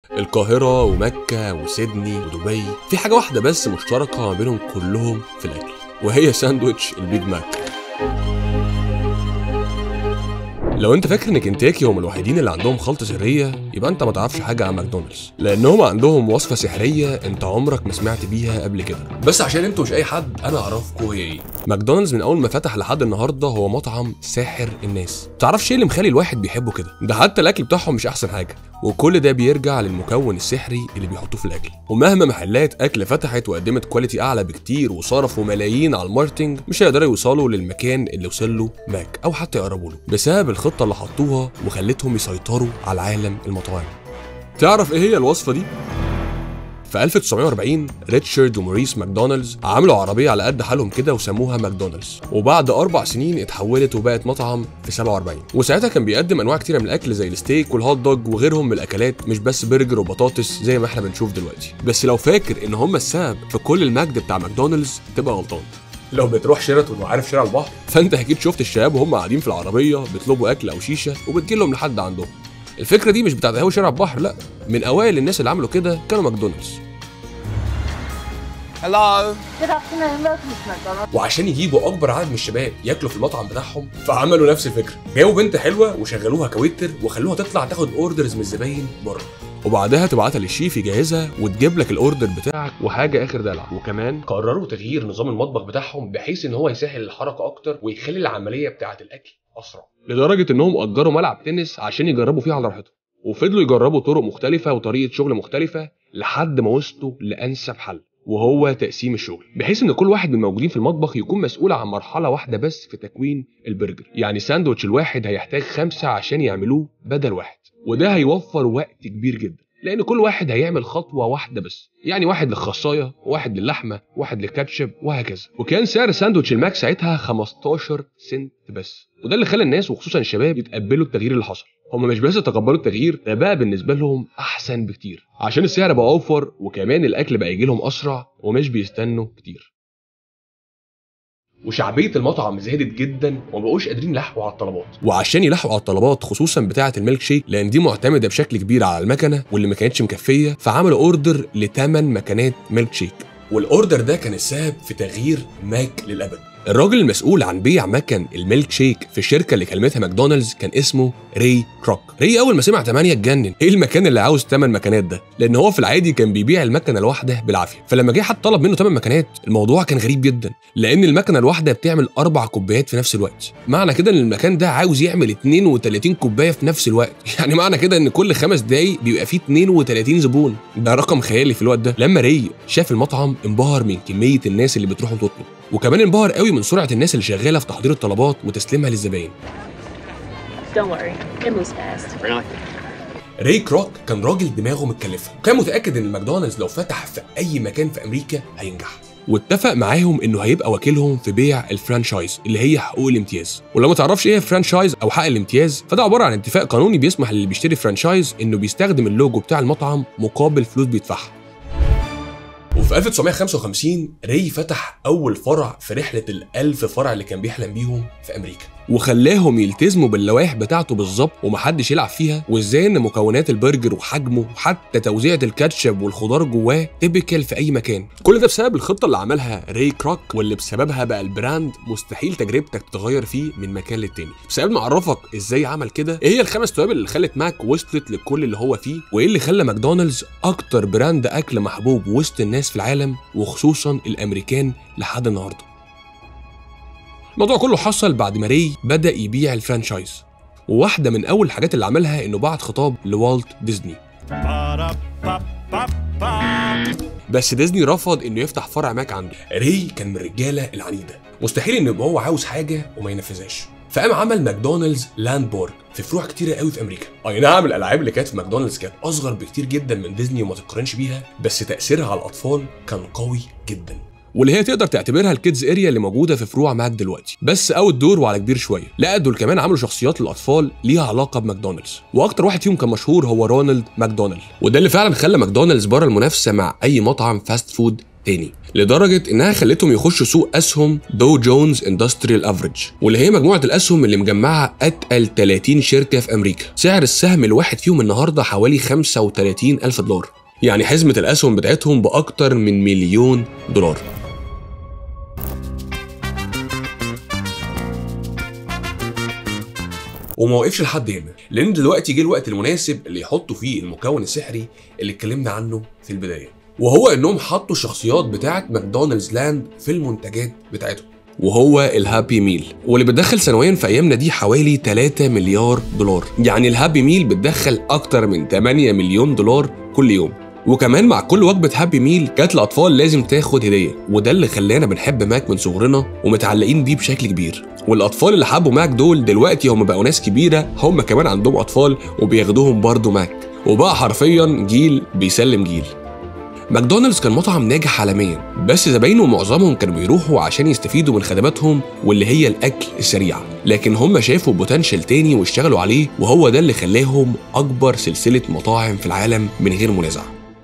القاهرة ومكة وسيدني ودبي في حاجة واحدة بس مشتركة ما بينهم كلهم في الأكل وهي ساندويتش البيج ماك لو انت فاكر ان كنتاكي هم الوحيدين اللي عندهم خلطه سريه يبقى انت ما تعرفش حاجه عن ماكدونالدز لانهم عندهم وصفه سحريه انت عمرك ما سمعت بيها قبل كده بس عشان انتوا مش اي حد انا اعرفكم هي ايه ماكدونالدز من اول ما فتح لحد النهارده هو مطعم ساحر الناس تعرفش ايه اللي مخلي الواحد بيحبه كده ده حتى الاكل بتاعهم مش احسن حاجه وكل ده بيرجع للمكون السحري اللي بيحطوه في الاكل ومهما محلات اكل فتحت وقدمت كواليتي اعلى بكتير وصرفوا ملايين على الماركتنج مش هيقدروا يوصلوا للمكان اللي وصل له ماك او حتى يقربوا له بسبب الخطه اللي حطوها وخلتهم يسيطروا على عالم المطاعم تعرف ايه هي الوصفه دي في 1940 ريتشارد وموريس ماكدونالدز عملوا عربية على قد حالهم كده وسموها ماكدونالدز وبعد أربع سنين اتحولت وبقت مطعم في 47 وساعتها كان بيقدم أنواع كتيرة من الأكل زي الستيك والهوت دوج وغيرهم من الأكلات مش بس برجر وبطاطس زي ما احنا بنشوف دلوقتي بس لو فاكر إن هم السبب في كل المجد بتاع ماكدونالدز تبقى غلطان لو بتروح شيراتون وعارف شارع البحر فانت اكيد شفت الشباب وهم قاعدين في العربيه بيطلبوا اكل او شيشه وبتجيلهم لحد عندهم الفكره دي مش بتاعت قهوه شارع البحر لا من اوائل الناس اللي عملوا كده كانوا ماكدونالدز Hello. Good afternoon, welcome to McDonald's. وعشان يجيبوا اكبر عدد من الشباب ياكلوا في المطعم بتاعهم فعملوا نفس الفكره جابوا بنت حلوه وشغلوها كويتر وخلوها تطلع تاخد اوردرز من الزباين بره وبعدها تبعتها للشيف يجهزها وتجيب لك الاوردر بتاعك وحاجه اخر دلع وكمان قرروا تغيير نظام المطبخ بتاعهم بحيث ان هو يسهل الحركه اكتر ويخلي العمليه بتاعه الاكل اسرع لدرجه انهم اجروا ملعب تنس عشان يجربوا فيه على راحتهم وفضلوا يجربوا طرق مختلفه وطريقه شغل مختلفه لحد ما وصلوا لانسب حل وهو تقسيم الشغل بحيث ان كل واحد من الموجودين في المطبخ يكون مسؤول عن مرحله واحده بس في تكوين البرجر يعني ساندوتش الواحد هيحتاج خمسة عشان يعملوه بدل واحد وده هيوفر وقت كبير جدا لان كل واحد هيعمل خطوه واحده بس يعني واحد للخصايه واحد للحمه واحد للكاتشب وهكذا وكان سعر ساندوتش الماك ساعتها 15 سنت بس وده اللي خلى الناس وخصوصا الشباب يتقبلوا التغيير اللي حصل هم مش بس تقبلوا التغيير ده بقى بالنسبه لهم احسن بكتير عشان السعر بقى اوفر وكمان الاكل بقى يجي لهم اسرع ومش بيستنوا كتير وشعبيه المطعم زادت جدا وما بقوش قادرين يلحقوا على الطلبات وعشان يلحقوا على الطلبات خصوصا بتاعه الميلك شيك لان دي معتمده بشكل كبير على المكنه واللي ما كانتش مكفيه فعملوا اوردر لثمان مكنات ميلك شيك والاوردر ده كان السبب في تغيير ماك للابد الراجل المسؤول عن بيع مكن الميلك شيك في الشركه اللي كلمتها ماكدونالدز كان اسمه ري كروك ري اول ما سمع 8 اتجنن ايه المكان اللي عاوز 8 مكانات ده لان هو في العادي كان بيبيع المكنه الواحده بالعافيه فلما جه حد طلب منه 8 مكانات الموضوع كان غريب جدا لان المكنه الواحده بتعمل اربع كوبايات في نفس الوقت معنى كده ان المكان ده عاوز يعمل 32 كوبايه في نفس الوقت يعني معنى كده ان كل خمس دقايق بيبقى فيه 32 زبون ده رقم خيالي في الوقت ده لما ري شاف المطعم انبهر من كميه الناس اللي بتروح وتطلب وكمان انبهر قوي من سرعه الناس اللي شغاله في تحضير الطلبات وتسليمها للزباين Don't worry, it moves fast. Really? ري كروك كان راجل دماغه متكلفه وكان متاكد ان ماكدونالدز لو فتح في اي مكان في امريكا هينجح واتفق معاهم انه هيبقى وكيلهم في بيع الفرانشايز اللي هي حقوق الامتياز ولو ما تعرفش ايه فرانشايز او حق الامتياز فده عباره عن اتفاق قانوني بيسمح للي بيشتري فرانشايز انه بيستخدم اللوجو بتاع المطعم مقابل فلوس بيدفعها وفي 1955 ري فتح أول فرع في رحلة الألف فرع اللي كان بيحلم بيهم في أمريكا وخلاهم يلتزموا باللوائح بتاعته بالظبط ومحدش يلعب فيها وازاي ان مكونات البرجر وحجمه وحتى توزيعة الكاتشب والخضار جواه تيبيكال في اي مكان كل ده بسبب الخطة اللي عملها ري كروك واللي بسببها بقى البراند مستحيل تجربتك تتغير فيه من مكان للتاني بس قبل ما اعرفك ازاي عمل كده ايه هي الخمس توابل اللي خلت ماك وصلت لكل اللي هو فيه وايه اللي خلى ماكدونالدز اكتر براند اكل محبوب وسط الناس في العالم وخصوصا الامريكان لحد النهارده الموضوع كله حصل بعد ما ري بدا يبيع الفرانشايز وواحده من اول الحاجات اللي عملها انه بعت خطاب لوالت ديزني بس ديزني رفض انه يفتح فرع ماك عنده ري كان من الرجاله العنيده مستحيل انه يبقى هو عاوز حاجه وما ينفذهاش فقام عمل ماكدونالدز لاندبورج في فروع كتيره قوي في امريكا اي نعم الالعاب اللي كانت في ماكدونالدز كانت اصغر بكتير جدا من ديزني وما تقارنش بيها بس تاثيرها على الاطفال كان قوي جدا واللي هي تقدر تعتبرها الكيدز اريا اللي موجوده في فروع ماك دلوقتي بس اوت دور وعلى كبير شويه لا دول كمان عملوا شخصيات للاطفال ليها علاقه بماكدونالدز واكتر واحد فيهم كان مشهور هو رونالد ماكدونالد وده اللي فعلا خلى ماكدونالدز بره المنافسه مع اي مطعم فاست فود تاني لدرجة إنها خلتهم يخشوا سوق أسهم دو جونز اندستريال افريج واللي هي مجموعة الأسهم اللي مجمعة أتقل 30 شركة في أمريكا سعر السهم الواحد فيهم النهاردة حوالي 35 ألف دولار يعني حزمة الأسهم بتاعتهم بأكتر من مليون دولار وما وقفش لحد هنا لان دلوقتي جه الوقت المناسب اللي يحطوا فيه المكون السحري اللي اتكلمنا عنه في البدايه وهو انهم حطوا الشخصيات بتاعه ماكدونالدز لاند في المنتجات بتاعتهم وهو الهابي ميل واللي بتدخل سنويا في ايامنا دي حوالي 3 مليار دولار يعني الهابي ميل بتدخل اكتر من 8 مليون دولار كل يوم وكمان مع كل وجبة هابي ميل كانت الأطفال لازم تاخد هدية وده اللي خلانا بنحب ماك من صغرنا ومتعلقين بيه بشكل كبير والأطفال اللي حبوا ماك دول دلوقتي هم بقوا ناس كبيرة هم كمان عندهم أطفال وبياخدوهم برضه ماك وبقى حرفيا جيل بيسلم جيل ماكدونالدز كان مطعم ناجح عالميا بس زباينه معظمهم كانوا بيروحوا عشان يستفيدوا من خدماتهم واللي هي الاكل السريع لكن هم شافوا بوتنشال تاني واشتغلوا عليه وهو ده اللي خلاهم اكبر سلسله مطاعم في العالم من غير منازع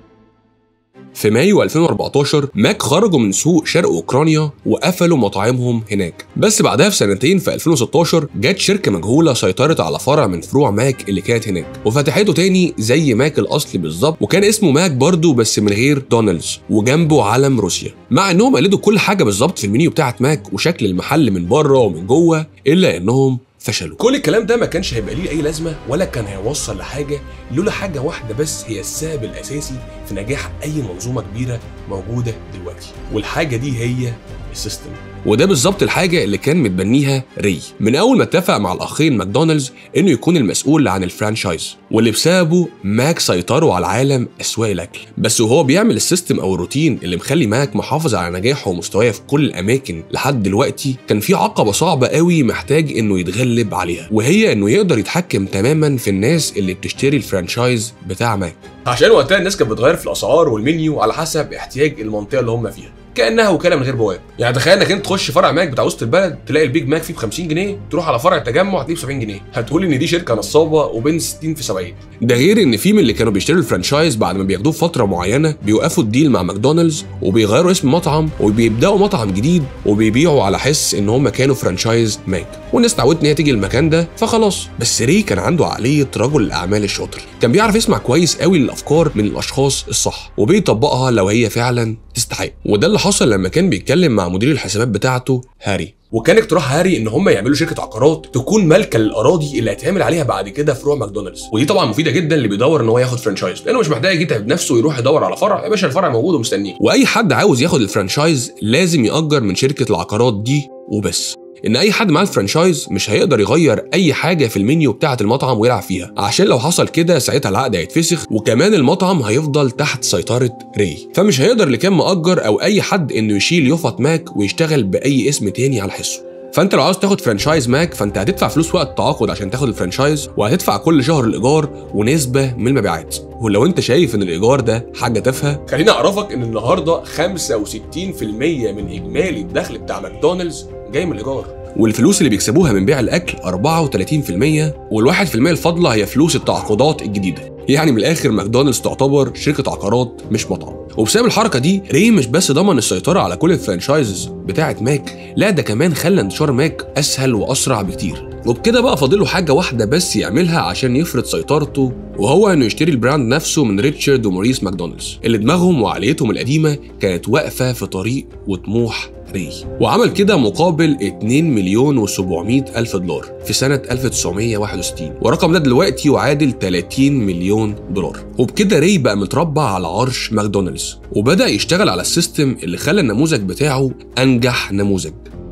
في مايو 2014 ماك خرجوا من سوق شرق اوكرانيا وقفلوا مطاعمهم هناك بس بعدها في سنتين في 2016 جت شركه مجهوله سيطرت على فرع من فروع ماك اللي كانت هناك وفتحته تاني زي ماك الاصلي بالظبط وكان اسمه ماك برضه بس من غير دونالدز وجنبه علم روسيا مع انهم قلدوا كل حاجه بالظبط في المنيو بتاعت ماك وشكل المحل من بره ومن جوه الا انهم فشلوا كل الكلام ده ما كانش هيبقى ليه اي لازمه ولا كان هيوصل لحاجه لولا حاجه واحده بس هي السبب الاساسي في نجاح اي منظومه كبيره موجوده دلوقتي والحاجه دي هي السيستم وده بالظبط الحاجة اللي كان متبنيها ري من أول ما اتفق مع الأخين ماكدونالدز إنه يكون المسؤول عن الفرانشايز واللي بسببه ماك سيطروا على العالم أسواق الأكل بس وهو بيعمل السيستم أو الروتين اللي مخلي ماك محافظ على نجاحه ومستواه في كل الأماكن لحد دلوقتي كان في عقبة صعبة قوي محتاج إنه يتغلب عليها وهي إنه يقدر يتحكم تماما في الناس اللي بتشتري الفرانشايز بتاع ماك عشان وقتها الناس كانت بتغير في الاسعار والمنيو على حسب احتياج المنطقه اللي هم فيها كانها وكاله من غير بواب يعني تخيل انك انت تخش فرع ماك بتاع وسط البلد تلاقي البيج ماك فيه ب 50 جنيه تروح على فرع التجمع هتلاقيه ب 70 جنيه هتقول ان دي شركه نصابه وبين 60 في 70 ده غير ان في من اللي كانوا بيشتروا الفرانشايز بعد ما بياخدوه فتره معينه بيوقفوا الديل مع ماكدونالدز وبيغيروا اسم المطعم وبيبداوا مطعم جديد وبيبيعوا على حس ان هم كانوا فرانشايز ماك والناس اتعودت ان هي تيجي المكان ده فخلاص بس ري كان عنده عقليه رجل الاعمال الشاطر كان بيعرف يسمع كويس قوي للافكار من الاشخاص الصح وبيطبقها لو هي فعلا تستحق وده اللي حصل لما كان بيتكلم مع مدير الحسابات بتاعته هاري وكان اقتراح هاري ان هم يعملوا شركه عقارات تكون مالكه للاراضي اللي هيتعمل عليها بعد كده فروع ماكدونالدز ودي طبعا مفيده جدا اللي بيدور ان هو ياخد فرانشايز لانه مش محتاج يتعب نفسه ويروح يدور على فرع يا باشا الفرع موجود ومستنيه واي حد عاوز ياخد الفرانشايز لازم ياجر من شركه العقارات دي وبس ان اي حد معاه الفرانشايز مش هيقدر يغير اي حاجه في المنيو بتاعه المطعم ويلعب فيها عشان لو حصل كده ساعتها العقد هيتفسخ وكمان المطعم هيفضل تحت سيطره ري فمش هيقدر اللي كان مأجر او اي حد انه يشيل يفط ماك ويشتغل باي اسم تاني على حسه فانت لو عاوز تاخد فرانشايز ماك فانت هتدفع فلوس وقت التعاقد عشان تاخد الفرانشايز وهتدفع كل شهر الايجار ونسبه من المبيعات ولو انت شايف ان الايجار ده حاجه تافهه خليني اعرفك ان النهارده 65% من اجمالي الدخل بتاع ماكدونالدز جاي من الايجار والفلوس اللي بيكسبوها من بيع الاكل 34% وال1% الفاضله هي فلوس التعاقدات الجديده يعني من الاخر ماكدونالدز تعتبر شركه عقارات مش مطعم وبسبب الحركه دي ري مش بس ضمن السيطره على كل الفرانشايزز بتاعه ماك لا ده كمان خلى انتشار ماك اسهل واسرع بكتير وبكده بقى فاضله حاجه واحده بس يعملها عشان يفرض سيطرته وهو انه يشتري البراند نفسه من ريتشارد وموريس ماكدونالدز اللي دماغهم وعقليتهم القديمه كانت واقفه في طريق وطموح ري وعمل كده مقابل 2 مليون و700 ألف دولار في سنة 1961 ورقم ده دلوقتي يعادل 30 مليون دولار وبكده ري بقى متربع على عرش ماكدونالدز وبدأ يشتغل على السيستم اللي خلى النموذج بتاعه أنجح نموذج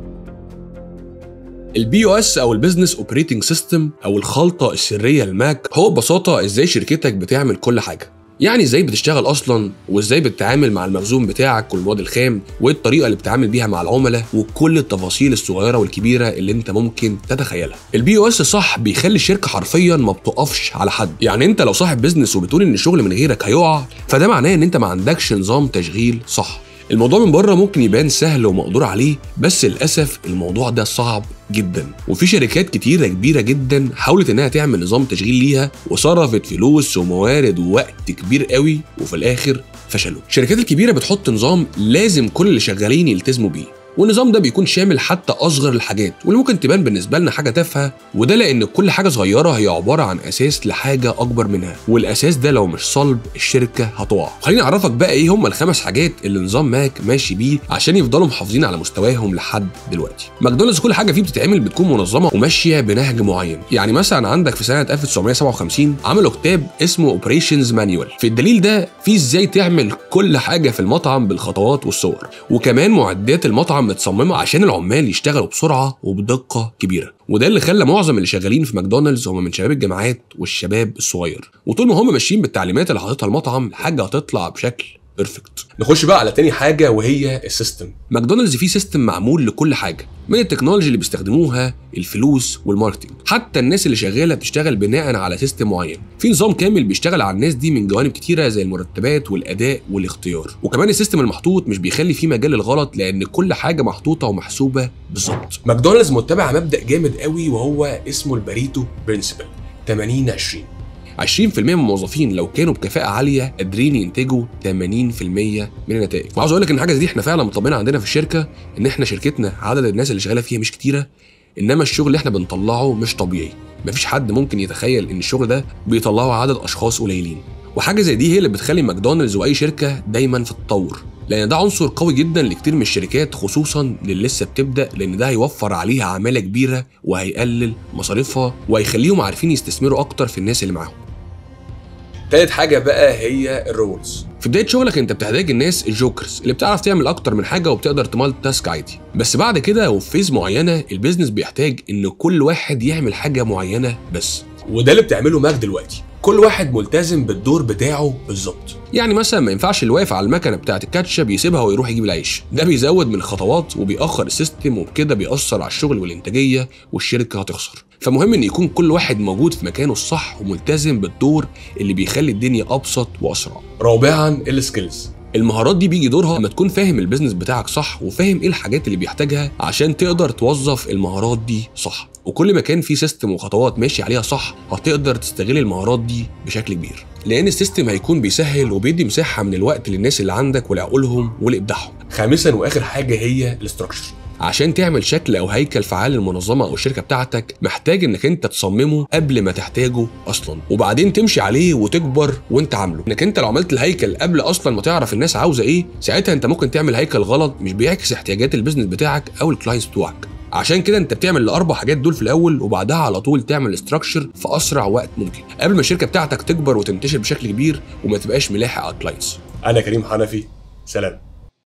البي او اس او البيزنس اوبريتنج سيستم او الخلطه السريه للماك هو ببساطه ازاي شركتك بتعمل كل حاجه يعني ازاي بتشتغل اصلا وازاي بتتعامل مع المخزون بتاعك والمواد الخام وايه الطريقه اللي بتتعامل بيها مع العملاء وكل التفاصيل الصغيره والكبيره اللي انت ممكن تتخيلها البي او اس صح بيخلي الشركه حرفيا ما بتقفش على حد يعني انت لو صاحب بيزنس وبتقول ان الشغل من غيرك هيقع فده معناه ان انت ما عندكش نظام تشغيل صح الموضوع من بره ممكن يبان سهل ومقدور عليه بس للاسف الموضوع ده صعب جدا وفي شركات كتيرة كبيرة جدا حاولت انها تعمل نظام تشغيل ليها وصرفت فلوس وموارد ووقت كبير قوي وفي الاخر فشلوا الشركات الكبيرة بتحط نظام لازم كل اللي شغالين يلتزموا بيه والنظام ده بيكون شامل حتى اصغر الحاجات واللي ممكن تبان بالنسبه لنا حاجه تافهه وده لان كل حاجه صغيره هي عباره عن اساس لحاجه اكبر منها والاساس ده لو مش صلب الشركه هتقع خليني اعرفك بقى ايه هم الخمس حاجات اللي نظام ماك ماشي بيه عشان يفضلوا محافظين على مستواهم لحد دلوقتي ماكدونالدز كل حاجه فيه بتتعمل بتكون منظمه وماشيه بنهج معين يعني مثلا عندك في سنه 1957 عملوا كتاب اسمه اوبريشنز مانيوال في الدليل ده في ازاي تعمل كل حاجه في المطعم بالخطوات والصور وكمان معدات المطعم متصممه عشان العمال يشتغلوا بسرعه وبدقه كبيره وده اللي خلى معظم اللي شغالين في ماكدونالدز هم من شباب الجامعات والشباب الصغير وطول ما هم ماشيين بالتعليمات اللي حاططها المطعم الحاجه هتطلع بشكل بيرفكت نخش بقى على تاني حاجه وهي السيستم ماكدونالدز فيه سيستم معمول لكل حاجه من التكنولوجي اللي بيستخدموها الفلوس والماركتنج حتى الناس اللي شغاله بتشتغل بناء على سيستم معين في نظام كامل بيشتغل على الناس دي من جوانب كتيره زي المرتبات والاداء والاختيار وكمان السيستم المحطوط مش بيخلي فيه مجال للغلط لان كل حاجه محطوطه ومحسوبه بالظبط ماكدونالدز متبع مبدا جامد قوي وهو اسمه الباريتو برنسبل 80 20 20% من الموظفين لو كانوا بكفاءة عالية قادرين ينتجوا 80% من النتائج. وعاوز اقول لك ان الحاجة دي احنا فعلا مطبقينها عندنا في الشركة ان احنا شركتنا عدد الناس اللي شغالة فيها مش كتيرة انما الشغل اللي احنا بنطلعه مش طبيعي. مفيش حد ممكن يتخيل ان الشغل ده بيطلعه عدد اشخاص قليلين. وحاجة زي دي هي اللي بتخلي ماكدونالدز واي شركة دايما في التطور. لان ده عنصر قوي جدا لكتير من الشركات خصوصا للي لسه بتبدا لان ده هيوفر عليها عماله كبيره وهيقلل مصاريفها وهيخليهم عارفين يستثمروا اكتر في الناس اللي معاهم تالت حاجة بقى هي الرولز في بداية شغلك انت بتحتاج الناس الجوكرز اللي بتعرف تعمل اكتر من حاجة وبتقدر تمالتي تاسك عادي بس بعد كده وفي فيز معينة البيزنس بيحتاج ان كل واحد يعمل حاجة معينة بس وده اللي بتعمله ماك دلوقتي كل واحد ملتزم بالدور بتاعه بالظبط يعني مثلا ما ينفعش اللي واقف على المكنه بتاعه الكاتشب يسيبها ويروح يجيب العيش ده بيزود من الخطوات وبيأخر السيستم وبكده بيأثر على الشغل والإنتاجية والشركة هتخسر فمهم ان يكون كل واحد موجود في مكانه الصح وملتزم بالدور اللي بيخلي الدنيا ابسط واسرع رابعا السكيلز المهارات دي بيجي دورها لما تكون فاهم البيزنس بتاعك صح وفاهم ايه الحاجات اللي بيحتاجها عشان تقدر توظف المهارات دي صح وكل ما كان في سيستم وخطوات ماشي عليها صح هتقدر تستغل المهارات دي بشكل كبير لان السيستم هيكون بيسهل وبيدي مساحه من الوقت للناس اللي عندك ولعقولهم ولابداعهم خامسا واخر حاجه هي الاستراكشر عشان تعمل شكل او هيكل فعال للمنظمه او الشركه بتاعتك محتاج انك انت تصممه قبل ما تحتاجه اصلا وبعدين تمشي عليه وتكبر وانت عامله انك انت لو عملت الهيكل قبل اصلا ما تعرف الناس عاوزه ايه ساعتها انت ممكن تعمل هيكل غلط مش بيعكس احتياجات البيزنس بتاعك او الكلاينتس بتوعك عشان كده انت بتعمل الاربع حاجات دول في الاول وبعدها على طول تعمل استراكشر في اسرع وقت ممكن قبل ما الشركه بتاعتك تكبر وتنتشر بشكل كبير وما تبقاش ملاحق على الكلاينتس انا كريم حنفي سلام